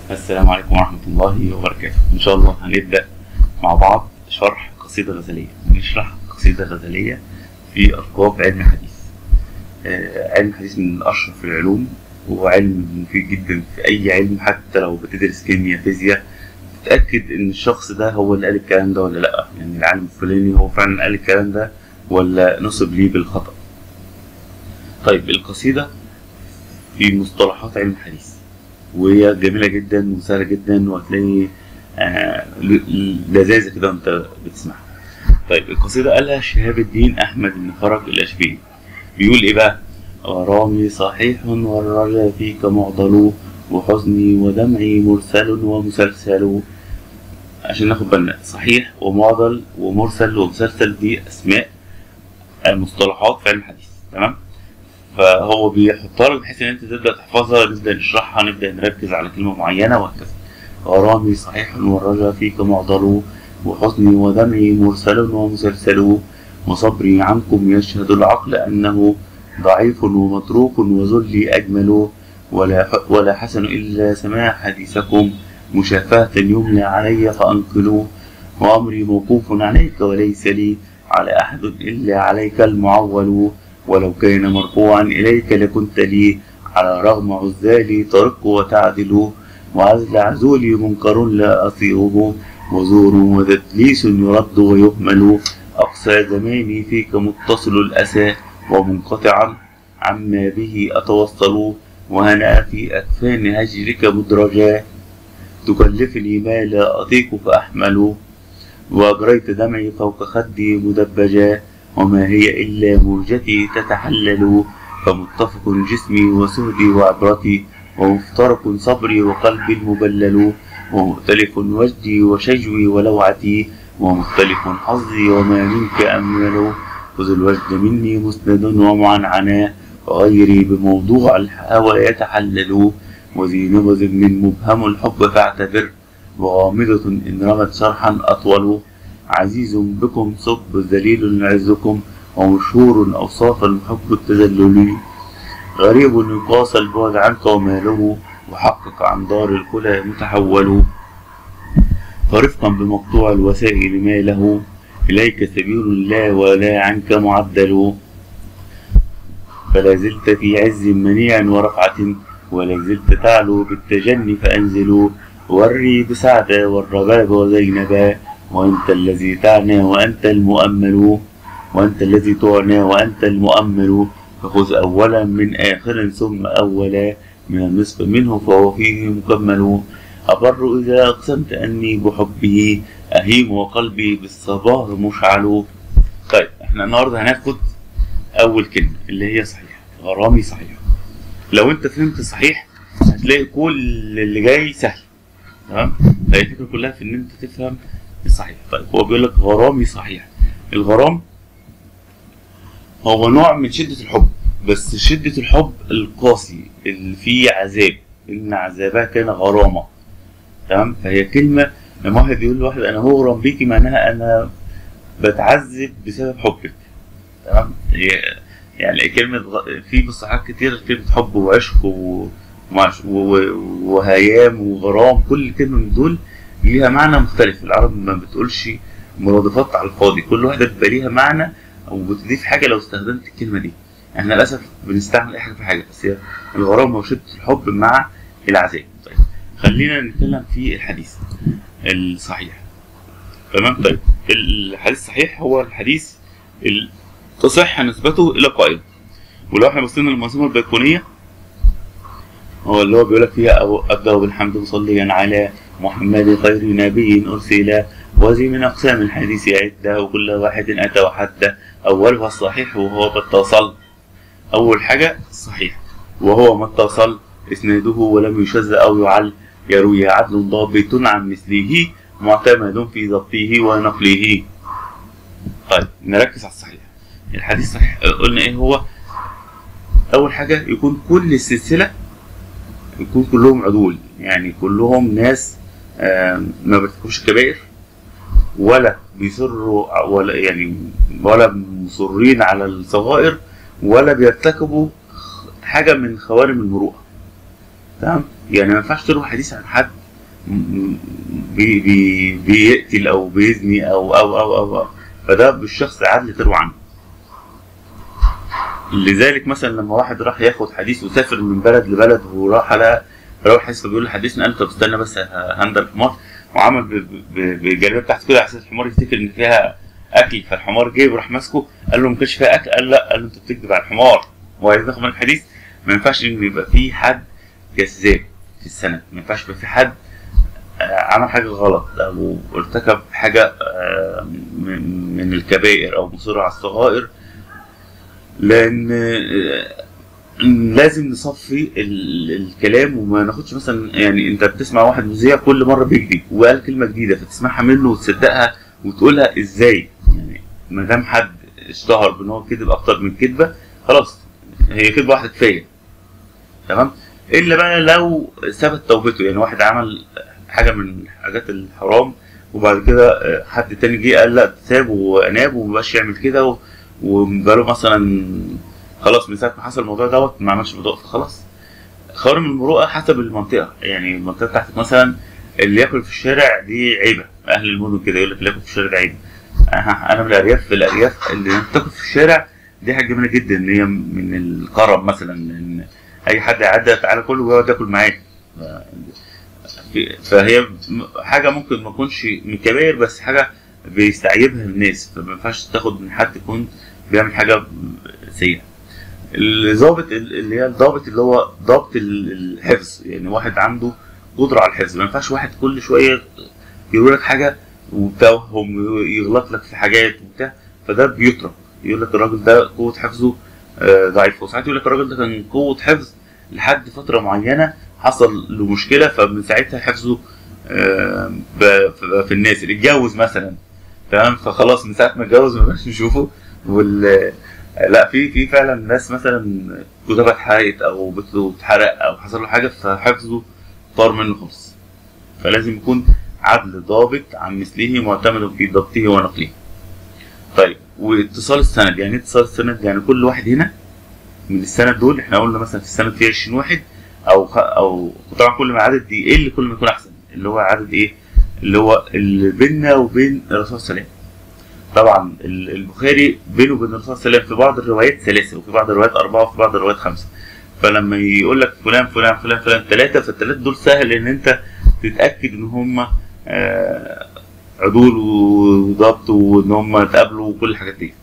السلام عليكم ورحمة الله وبركاته إن شاء الله هنبدأ مع بعض شرح قصيدة غزلية نشرح قصيدة غزلية في ألقاب علم الحديث آه، علم الحديث من أشرف العلوم وعلم مفيد جدا في أي علم حتى لو بتدرس كيمياء فيزياء تتأكد إن الشخص ده هو اللي قال الكلام ده ولا لأ يعني العالم الفلاني هو فعلا قال الكلام ده ولا نصب ليه بالخطأ طيب القصيدة في مصطلحات علم الحديث وهي جميلة جدا وسهلة جدا وهتلاقي آه ل- لذاذة كده وانت بتسمعها. طيب القصيدة قالها شهاب الدين أحمد بن فرج الأشبيلي. بيقول إيه بقى؟ غرامي صحيح والرجا فيك معضل وحزني ودمعي مرسل ومسلسل عشان ناخد بالنا صحيح ومعضل ومرسل ومسلسل دي أسماء آه، مصطلحات في علم الحديث تمام؟ فهو بيحطها لك بحيث ان انت تبدا تحفظها نبدا نشرحها نبدا نركز على كلمه معينه وهكذا غرامي صحيح والرجا فيك معضل وحزني ودمعي مرسل ومسلسل وصبري عنكم يشهد العقل انه ضعيف ومتروك وذلي اجمل ولا ولا حسن الا سماع حديثكم مشافهة يملى علي فانقلوا وامري موقوف عليك وليس لي على احد الا عليك المعول ولو كان مرفوعا إليك لكنت لي على رغم عزالي ترك وتعدل وعزل عزولي منكر لا أطيعه وزور وتدليس يرد ويهمل أقصى زماني فيك متصل الأسى ومنقطعا عما به أتوصل وهنا في أكفان هجرك مدرجا تكلفني ما لا أطيق فأحمل وأجريت دمعي فوق خدي مدبجا وما هي إلا موجتي تتحلل فمتفق جسمي وسهدي وعبرتي ومفترق صبري وقلبي المبلل ومختلف وجدي وشجوي ولوعتي ومختلف حظي وما منك أمل خذ الوجد مني مسند ومعنعنا وغيري بموضوع الهوى يتحلل وذي نبذ من مبهم الحب فاعتبر وغامضة إن رمت شرحا أطول عزيز بكم صب ذليل عزكم ومشهور أوصاف المحب التذلل غريب يقاس البعد عنك وماله وحقق عن دار الكلى متحول فرفقا بمقطوع الوسائل ما له إليك سبيل لا ولا عنك معدل فلا زلت في عز منيع ورفعة ولا زلت تعلو بالتجني فأنزلوا وري بسعدة والرباب وزينبا وأنت الذي تعنى وأنت المؤمل وأنت الذي تعنى وأنت المؤمل فخذ أولا من آخر ثم أولا من النصف منه فهو فيه مكمل أبر إذا أقسمت أني بحبه أهيم وقلبي بالصباح مشعل طيب احنا النهارده هناخد أول كلمة اللي هي صحيح غرامي صحيح لو أنت فهمت صحيح هتلاقي كل اللي جاي سهل تمام فهي الفكرة كلها في إن أنت تفهم صحيح طيب هو بيقول لك غرامي صحيح الغرام هو نوع من شدة الحب بس شدة الحب القاسي اللي فيه عذاب إن عذابها كان غرامة تمام فهي كلمة لما واحد يقول لواحد أنا مغرم بيكي معناها أنا بتعذب بسبب حبك تمام هي يعني كلمة غ- في مصطلحات كتير كلمة حب وعشق و... ومعش- و- وهيام وغرام كل كلمة من دول ليها معنى مختلف العرب ما بتقولش مرادفات على الفاضي كل واحدة بيبقى ليها معنى او بتضيف حاجة لو استخدمت الكلمة دي احنا للأسف بنستعمل اي حاجة في حاجة بس هي الغرام وشدة الحب مع العذاب طيب خلينا نتكلم في الحديث الصحيح تمام طيب الحديث الصحيح هو الحديث ال- تصح نسبته الى قائل ولو احنا بصينا للمنظومة البيكونية هو اللي هو بيقول لك فيها أو أبدأ بالحمد مصليا على محمد خير نبي أرسل وذي من أقسام الحديث عدة وكل واحد أتى وحتى أولها الصحيح وهو ما اتصل أول حاجة صحيح وهو ما اتصل إسناده ولم يشذ أو يعل يروي عدل ضابط عن مثله معتمد في ضبطه ونقله طيب نركز على الصحيح الحديث صحيح قلنا إيه هو أول حاجة يكون كل السلسلة يكون كلهم عدول يعني كلهم ناس آم، ما بيرتكبوش كبائر ولا بيصروا ولا يعني ولا مصرين على الصغائر ولا بيرتكبوا حاجة من خوارم المروءة تمام يعني ما ينفعش تروي حديث عن حد م- م- بي بي بيقتل او بيزني او او او او, أو. فده بالشخص عادل تروي عنه لذلك مثلا لما واحد راح ياخد حديث وسافر من بلد لبلد وراح لقى راوي حديث فبيقول له حدثني قال طب استنى بس هندل الحمار وعمل ب- ب- بالجلابيه بتاعته كده على اساس الحمار يفتكر ان فيها اكل فالحمار جه وراح ماسكه قال له ما كانش فيها اكل قال لا قال له انت بتكذب على الحمار هو عايز ياخد منك حديث ما ينفعش ان يبقى في حد كذاب في السنه ما ينفعش يبقى في حد آه، عمل حاجه غلط او ارتكب حاجه آه، من من الكبائر او مصر على الصغائر لان آه، لازم نصفي ال- الكلام وما ناخدش مثلا يعني انت بتسمع واحد مذيع كل مره بيكذب وقال كلمه جديده فتسمعها منه وتصدقها وتقولها ازاي يعني ما دام حد اشتهر بان هو كذب اكتر من كذبه خلاص هي كذبه واحده كفايه تمام الا بقى لو ثبت توبته يعني واحد عمل حاجه من حاجات الحرام وبعد كده آه، حد تاني جه قال لا تاب واناب ومبقاش يعمل كده و- وبقاله مثلا خلاص من ساعه ما حصل الموضوع دوت ما عملش موضوع فخلاص خوارم المروءه حسب المنطقه يعني المنطقه بتاعتك مثلا اللي ياكل في الشارع دي عيبه اهل المدن كده يقول لك اللي ياكل في الشارع ده عيبه أها، انا من الارياف في الارياف اللي تاكل في الشارع دي حاجه جميله جدا ان هي من الكرم مثلا ان اي حد يعدي تعالى كل ويقعد ياكل معاك ف- في- فهي م- حاجه ممكن ما تكونش من كبائر بس حاجه بيستعيبها الناس فما ينفعش تاخد من حد يكون بيعمل حاجه سيئه الضابط ال- اللي هي الضابط اللي هو ضابط ال- الحفظ يعني واحد عنده قدره على الحفظ ما ينفعش واحد كل شويه يقول لك حاجه وتوهم يغلط لك في حاجات وبتاع فده بيترك يقول لك الراجل ده قوه حفظه آه، ضعيفه وساعات يقول لك الراجل ده كان قوه حفظ لحد فتره معينه حصل له مشكله فمن ساعتها حفظه آه، ب- ب- في الناس اللي اتجوز مثلا تمام فخلاص من ساعه ما اتجوز ما بقاش نشوفه وال لا في في فعلا ناس مثلا كتابها اتحرقت او بيته اتحرق او حصل له حاجه فحفظه طار منه خالص فلازم يكون عدل ضابط عن مثله معتمد في ضبطه ونقله طيب واتصال السند يعني ايه اتصال السند يعني كل واحد هنا من السند دول احنا قلنا مثلا في السند فيه 20 واحد او خ... او طبعا كل ما العدد دي يقل كل ما يكون احسن اللي هو عدد ايه اللي هو اللي بيننا وبين الرسول صلى الله عليه وسلم طبعا ال- البخاري بينه وبين الرسول صلى الله عليه وسلم في بعض الروايات ثلاثه وفي بعض الروايات اربعه وفي بعض الروايات خمسه فلما يقول لك فلان فلان فلان فلان ثلاثه فالثلاثه دول سهل ان انت تتاكد ان هم آه، عدول وضبط وان هم اتقابلوا وكل الحاجات دي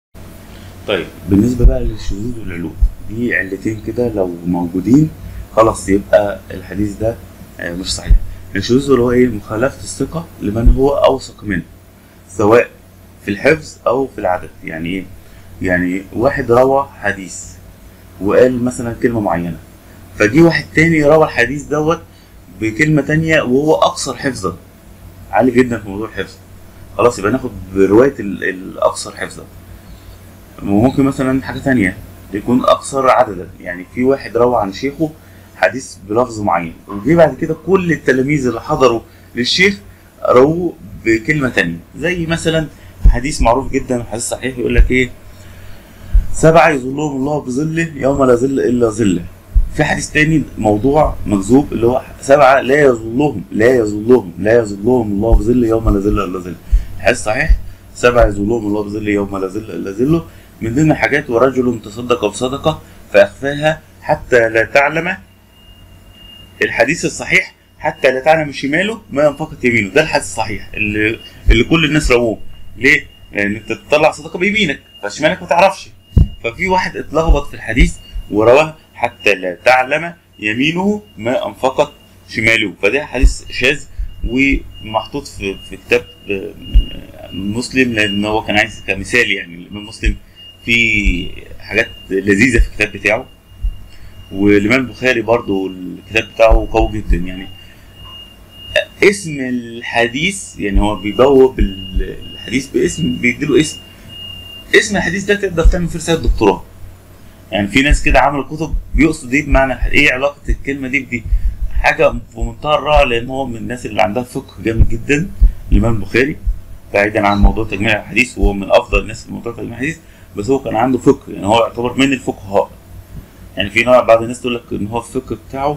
طيب بالنسبه بقى للشذوذ والعلو دي علتين كده لو موجودين خلاص يبقى الحديث ده آه، مش صحيح الشذوذ اللي هو ايه مخالفه الثقه لمن هو اوثق منه سواء في الحفظ او في العدد يعني ايه يعني واحد روى حديث وقال مثلا كلمه معينه فجي واحد تاني روى الحديث دوت بكلمه تانية وهو اكثر حفظا عالي جدا في موضوع الحفظ خلاص يبقى ناخد بروايه ال- الاكثر حفظا وممكن مثلا حاجه تانية يكون اكثر عددا يعني في واحد روى عن شيخه حديث بلفظ معين وجي بعد كده كل التلاميذ اللي حضروا للشيخ رووا بكلمه تانية زي مثلا حديث معروف جدا حديث صحيح يقول لك ايه سبعة يظلهم الله بظله يوم لا ظل الا ظله في حديث تاني موضوع مكذوب اللي هو سبعة لا يظلهم لا يظلهم لا يظلهم الله بظله يوم لا ظل الا ظله حديث صحيح سبعة يظلهم الله بظله يوم لا ظل الا ظله من ضمن الحاجات ورجل تصدق بصدقة فأخفاها حتى لا تعلم الحديث الصحيح حتى لا تعلم شماله ما انفقت يمينه ده الحديث الصحيح اللي, اللي كل الناس رووه ليه؟ لأن أنت تطلع صدقة بيمينك فشمالك ما تعرفش ففي واحد اتلخبط في الحديث ورواه حتى لا تعلم يمينه ما انفقت شماله فده حديث شاذ ومحطوط في في كتاب آه، مسلم لان هو كان عايز كمثال يعني الامام مسلم في حاجات لذيذه في الكتاب بتاعه والامام البخاري برضو الكتاب بتاعه قوي جدا يعني اسم الحديث يعني هو بيبوب الحديث باسم بيديله اسم اسم الحديث ده تقدر تعمل فيه رساله دكتوراه يعني في ناس كده عملوا كتب بيقصد ايه بمعنى الحديث ايه علاقه الكلمه دي بدي حاجه في منتهى الروعه لان هو من الناس اللي عندها فقه جامد جدا الامام البخاري بعيدا عن موضوع تجميع الحديث وهو من افضل الناس في موضوع تجميع الحديث بس هو كان عنده فقه يعني هو يعتبر من الفقهاء يعني في نوع بعض الناس تقول لك ان هو الفقه بتاعه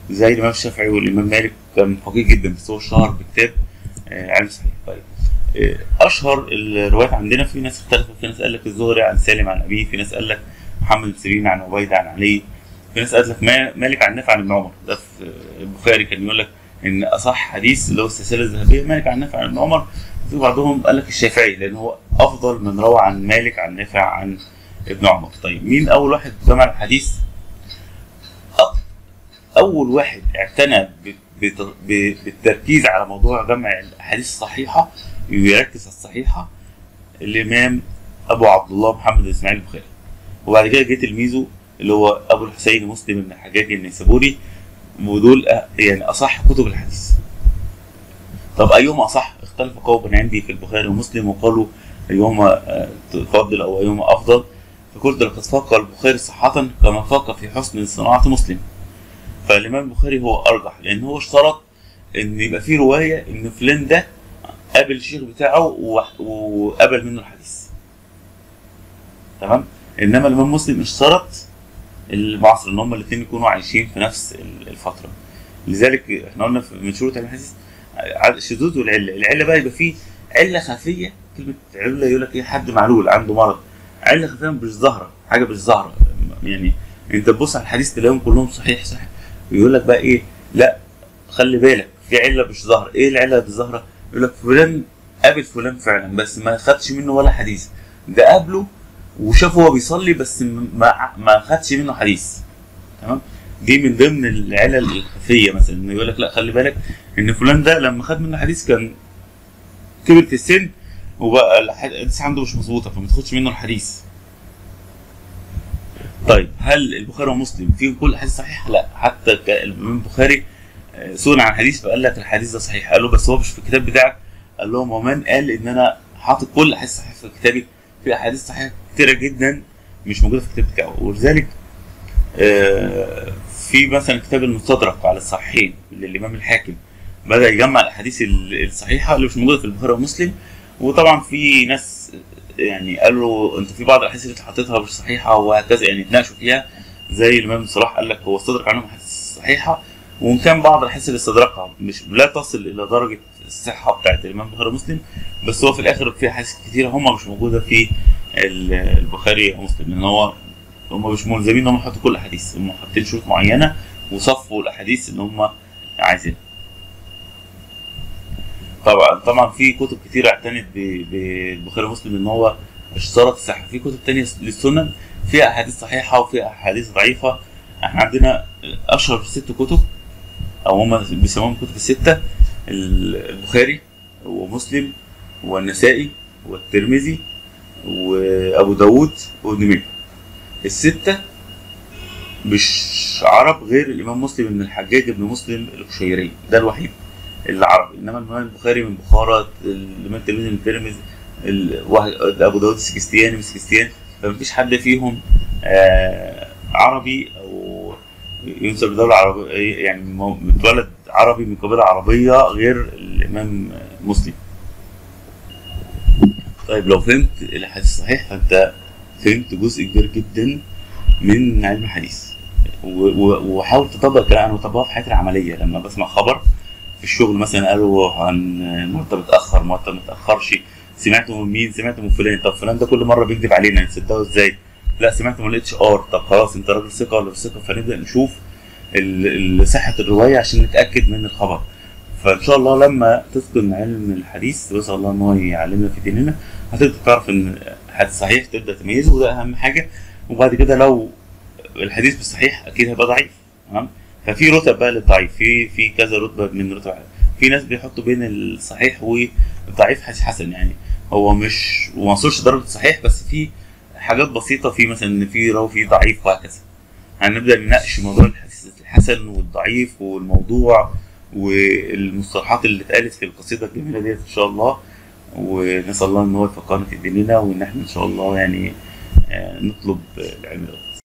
زي الامام الشافعي والامام مالك كان فقيه جدا بس هو اشتهر بكتاب آه، علم صحيح طيب آه، اشهر الروايات عندنا في ناس اختلفت في ناس قال لك الزهري عن سالم عن ابيه في ناس قال لك محمد بن سيرين عن عبيده عن علي في ناس قال لك ما- مالك عن نافع عن ابن عمر ده في آه، البخاري كان يقول لك ان اصح حديث اللي هو السلسله الذهبيه مالك عن نافع عن ابن عمر في بعضهم قال لك الشافعي لان هو افضل من روى عن مالك عن نافع عن ابن عمر طيب مين اول واحد جمع الحديث أ- اول واحد اعتنى ب- بت- ب- بالتركيز على موضوع جمع الاحاديث الصحيحه ويركز على الصحيحه الامام ابو عبد الله محمد بن اسماعيل البخاري وبعد كده جه تلميذه اللي هو ابو الحسين مسلم بن الحجاج النيسابوري ودول أ- يعني اصح كتب الحديث طب ايهما اصح اختلف قوم عندي في البخاري ومسلم وقالوا ايهما آه، تفضل او ايهما افضل فقلت لقد فاق البخاري صحة كما فاق في حسن صناعة مسلم فالإمام البخاري هو أرجح لأن هو اشترط إن يبقى في رواية إن فلان ده قابل الشيخ بتاعه وح- وقبل منه الحديث تمام إنما الإمام مسلم اشترط المعاصر إن هما الاتنين يكونوا عايشين في نفس ال- الفترة لذلك احنا قلنا في- من شروط علم الحديث ع- الشذوذ والعلة العلة بقى يبقى فيه علة خفية كلمة علة يقول لك إيه حد معلول عنده مرض علة خفيفة مش ظاهرة حاجة مش ظاهرة يعني انت تبص على الحديث تلاقيهم كلهم صحيح صحيح ويقول لك بقى ايه لا خلي بالك في علة مش ظاهرة ايه العلة اللي ظاهرة يقول لك فلان قابل فلان فعلا بس ما خدش منه ولا حديث ده قابله وشافه هو بيصلي بس ما ما خدش منه حديث تمام دي من ضمن العلل الخفية مثلا انه يقول لك لا خلي بالك ان فلان ده لما خد منه حديث كان كبر في السن وبقى الحديث عنده مش مظبوطه فما تاخدش منه الحديث طيب هل البخاري ومسلم فيهم كل الاحاديث صحيحه؟ لا حتى ك- الامام البخاري آه، سئل عن حديث فقال لك الحديث ده صحيح قال له بس هو مش في الكتاب بتاعك قال لهم ومن قال ان انا حاطط كل الاحاديث صحيحه في كتابي في احاديث صحيحه كتيره جدا مش موجوده في الكتاب بتاعه ولذلك آه، في مثلا كتاب المستدرك على الصحيحين للامام الحاكم بدا يجمع الاحاديث ال- الصحيحه اللي مش موجوده في البخاري ومسلم وطبعا في ناس يعني قالوا انت في بعض الاحاديث اللي انت حاططها مش صحيحه وهكذا يعني اتناقشوا فيها زي الامام صلاح قال لك هو استدرك عنهم احاديث صحيحه وان كان بعض الاحاديث اللي استدركها مش لا تصل الى درجه الصحه بتاعت الامام البخاري ومسلم بس هو في الاخر في احاديث كتيره هم مش موجوده في ال- البخاري ومسلم لان هو هم مش ملزمين ان هم يحطوا كل الاحاديث هم حاطين شروط معينه وصفوا الاحاديث اللي هم عايزينها طبعا طبعا في كتب كتير اعتنت ب- بالبخاري ومسلم ان هو اشترط الصحه في كتب تانية للسنن فيها احاديث صحيحه وفيها احاديث ضعيفه احنا عندنا اشهر ست كتب او هم بيسموهم الكتب السته ال- البخاري ومسلم والنسائي والترمذي وابو داود وابن ماجه السته مش عرب غير الامام مسلم بن الحجاج بن مسلم القشيري ده الوحيد اللي عربي انما الامام البخاري من بخارى الامام الترمذي من الترمذي ال- واحد- ابو داود السكستياني من السكستيان فمفيش حد فيهم آه عربي او ينسب لدولة عربية يعني مو- متولد عربي من قبيلة عربية غير الإمام مسلم. طيب لو فهمت الحديث الصحيح فأنت فهمت جزء كبير جدا من علم الحديث و- و- وحاول تطبق الكلام انا بطبقها في حياتي العمليه لما بسمع خبر في الشغل مثلا قالوا عن مرتب اتاخر مرتب ما اتاخرش سمعته من مين سمعته من فلان طب فلان ده كل مره بيكذب علينا نصدقه ازاي لا سمعته من الاتش ار طب خلاص انت راجل ثقه ولا مش ثقه فنبدا نشوف ال- ال- صحه الروايه عشان نتاكد من الخبر فان شاء الله لما تتقن علم الحديث واسال الله ان هو يعلمنا في ديننا هتبدا تعرف ان الحديث صحيح تبدا تميزه وده اهم حاجه وبعد كده لو الحديث مش صحيح اكيد هيبقى ضعيف تمام ففي رتب بقى للضعيف في في كذا رتبه من رتب في ناس بيحطوا بين الصحيح والضعيف حديث حسن يعني هو مش وما وصلش درجه صحيح بس في حاجات بسيطه في مثلا ان في راوي في ضعيف وهكذا هنبدا نناقش موضوع الحديث الحسن والضعيف والموضوع والمصطلحات اللي اتقالت في القصيده الجميله ديت ان شاء الله ونسال الله ان هو يفقهنا في ديننا وان احنا ان شاء الله يعني آه، نطلب العلم ده